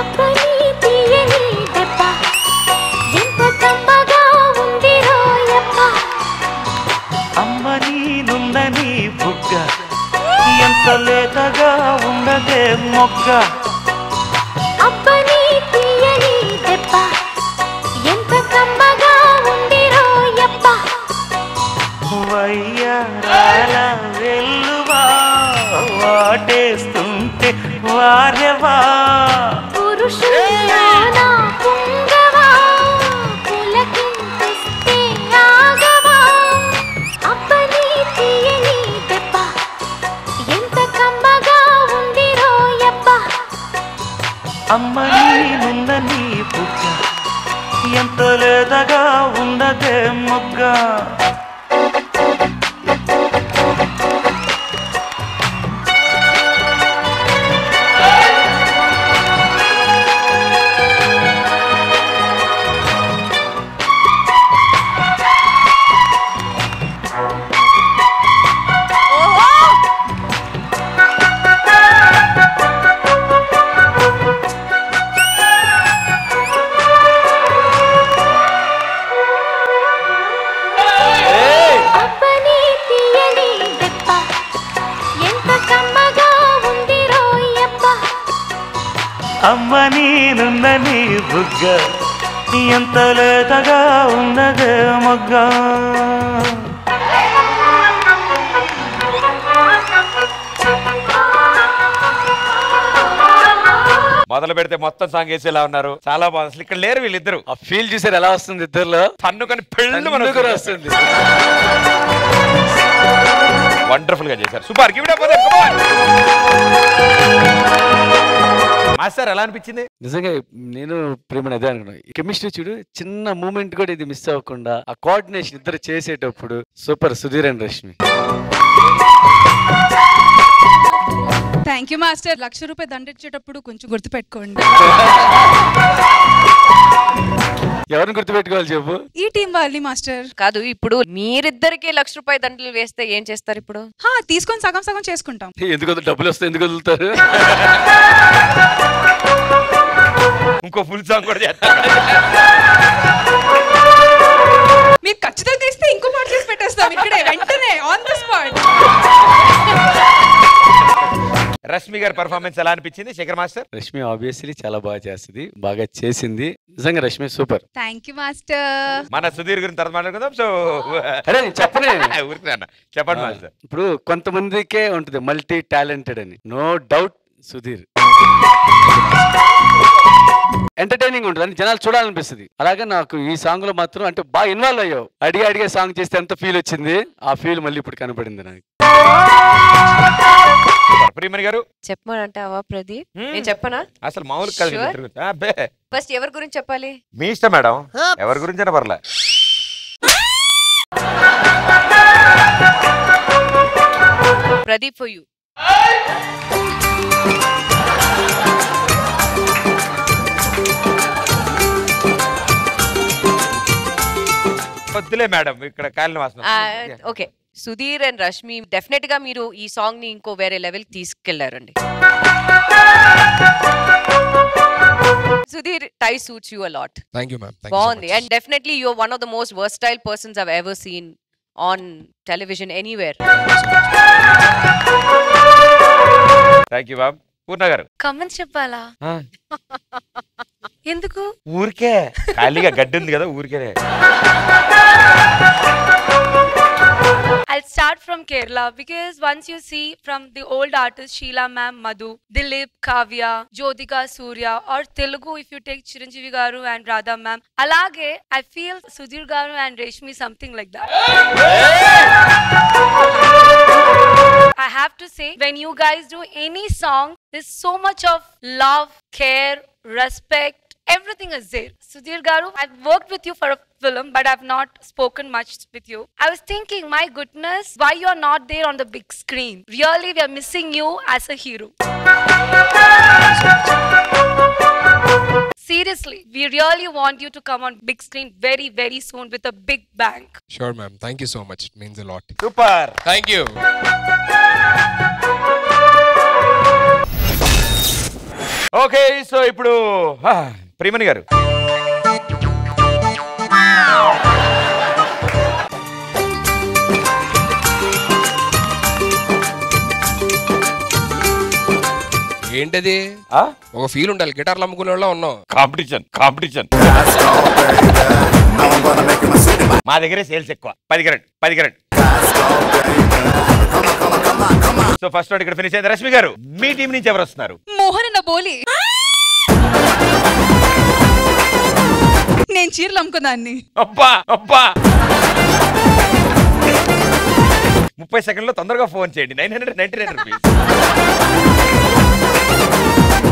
అప్పని తీయని దెబ్బ ఎంత కమ్మగా ఉంది రోయప్ప అమ్మ నీనుందని బుగ్గ ఎంత లేతగా ఉన్నదే మొగ్గ అప్పని తీయని దెబ్బ ఎంత కమ్మగా ఉంది రోయప్ప వయ్యారాల వెల్లువా వాటేస్తుంటే వారెవా పురుషుల్లోనా పుంగవా పులకింతిస్తే ఆగవా అప్పని తీయని దెబ్బ ఎంత కమ్మగా ఉంది రోయప్ప అమ్మ నీనుందని బుగ్గ ఎంత లేతగా ఉన్నదే మొగ్గ అప్పని తీయని దెబ్బ ఎంత కమ్మగా ఉంది రోయప్ప అమ్మ నీనుందని బుగ్గ ఎంత లేతగా ఉన్నదే మొగ్గ మొదలు పెడితే మొత్తం సాంగ్ వేసేలా ఉన్నారు చాలా బాగుంది అసలు ఇక్కడ లేరు వీళ్ళిద్దరు ఆ ఫీల్ చూసారు ఎలా వస్తుంది ఇద్దరులో తన్నుకొని పెళ్ళు తన్నుకు కూడా వస్తుంది వండర్ఫుల్ గా చేశారు సూపర్ గివ్ ఇట్ మాస్టర్ ఎలా అనిపించింది నిజంగా నేను ప్రేమ అదే అనుకున్నాను కెమిస్ట్రీ చూడు చిన్న మూమెంట్ కూడా ఇది మిస్ అవ్వకుండా ఆ కోఆర్డినేషన్ ఇద్దరు చేసేటప్పుడు super Sudheer and Rashmi thank you master లక్ష రూపాయి దండిచ్చేటప్పుడు కొంచెం గుర్తుపెట్టుకోండి ఎవరిని గుర్తుపెట్టుకోవాలి చెప్పు ఈ టీం వాళ్ళని మాస్టర్ కాదు ఇప్పుడు మీరిద్దరికి లక్ష రూపాయ దండలు వేస్తే ఏం చేస్తారు ఇప్పుడు హా, తీసుకొని సగం సగం చేసుకుంటాం ఎందుకు వదులు- డబ్బులు వస్తే ఎందుకు వదులుతారు ఇంకో ఫుల్ సాంగ్ కూడా చేస్తారు మీరు ఖచ్చితంగా ఇస్తే ఇంకో పాట చేసి పెట్టేస్తాం ఇక్కడే వెంటనే ఆన్ ద స్పాట్ రష్మి గారి పర్ఫార్మెన్స్ ఎలా అనిపించింది శేఖర్ మాస్టర్ రష్మి ఆబ్వియస్లీ చాలా బాగా చేస్తుంది బాగా చేసింది నిజంగా Rashmi super thank you master మన సుధీర్ గురించి తర్వాత మాట్లాడుకుందాం సో అరే నేను చెప్పనే ఊరికి అన్న చెప్పండి మాస్టర్ ఇప్పుడు కొంతమందికే ఉంటుంది మల్టీ టాలెంటెడ్ అని నో డౌట్ సుధీర్ ఎంటర్టైనింగ్ ఉంటుంది అని జనాలు చూడాలనిపిస్తుంది అలాగే నాకు ఈ సాంగ్ లో మాత్రం అంటే బాగా ఇన్వాల్వ్ అయ్యావు అడిగి అడిగే సాంగ్ చేస్తే ఎంత ఫీల్ వచ్చింది ఆ ఫీల్ మళ్ళీ ఇప్పుడు కనపడింది నాకు ప్రియమణి గారు చెప్పమంటావా ప్రదీప్ Hmm. నేను చెప్పనా అసలు మామూలు కాదు Sure? వీళ్ళిద్దరు. ఆ, అబ్బే. ఫస్ట్ ఎవరి గురించి చెప్పాలి మీ ఇష్టం మేడం ఎవరి గురించి అయినా పర్లే ప్రదీప్ ఫర్ యూ వద్దులే మేడం ఇక్కడ కాలిన వాసన ఓకే సుధీర్ అండ్ రష్మి డెఫినెట్ గా మీరు ఈ సాంగ్ ని ఇంకో వేరే లెవెల్ తీసుకెళ్లారండి Sudheer tie suits you a lot thank you ma'am బాగుంది and definitely you're one of the most versatile persons I've ever seen on television anywhere thank you బాబ్ పూర్ణ గారు కమెంట్స్ చెప్పాలా ఆ, ఎందుకు ఊరికే ఖాళీగా గడ్డి ఉంది కదా ఊరికే I'll start from Kerala because once you see from the old artists Sheila Ma'am, Madhu, Dilip, Kavya, Jyotika Surya, or Telugu, if you take Chiranjeevi Garu and Radha Ma'am, alage I feel Sudhir Garu and Reshmi something like that. I have to say, when you guys do any song, there's so much of love, care, respect. Everything is there. Sudhir Garu, I've worked with you for a film, but I've not spoken much with you. I was thinking, my goodness, why you're not there on the big screen? Really, we are missing you as a hero. Seriously, we really want you to come on big screen very, very soon with a big bang. Sure ma'am thank you so much means a lot super thank you okay so ఇప్పుడు ఆ, ప్రియమణి గారు ఏంటది ఆ? ఒక feel ఉండాలి గిటార్లు అమ్ముకునే వాళ్ళ ఉన్నావు కాంపిటీషన్ కాంపిటీషన్ మా దగ్గరే సేల్స్ ఎక్కువ పది కరెంట్ పది కరెంట్ సో ఫస్ట్ ఇక్కడ ఫినిష్ అయింది రష్మి గారు మీ టీం నుంచి ఎవరు వస్తున్నారు మోహన్ అన్న బోలి నేను చీరలు అమ్ముకున్నాన్ని అబ్బా అబ్బా ముప్పై సెకండ్లో తొందరగా ఫోన్ చేయండి nine hundred ninety nine rupees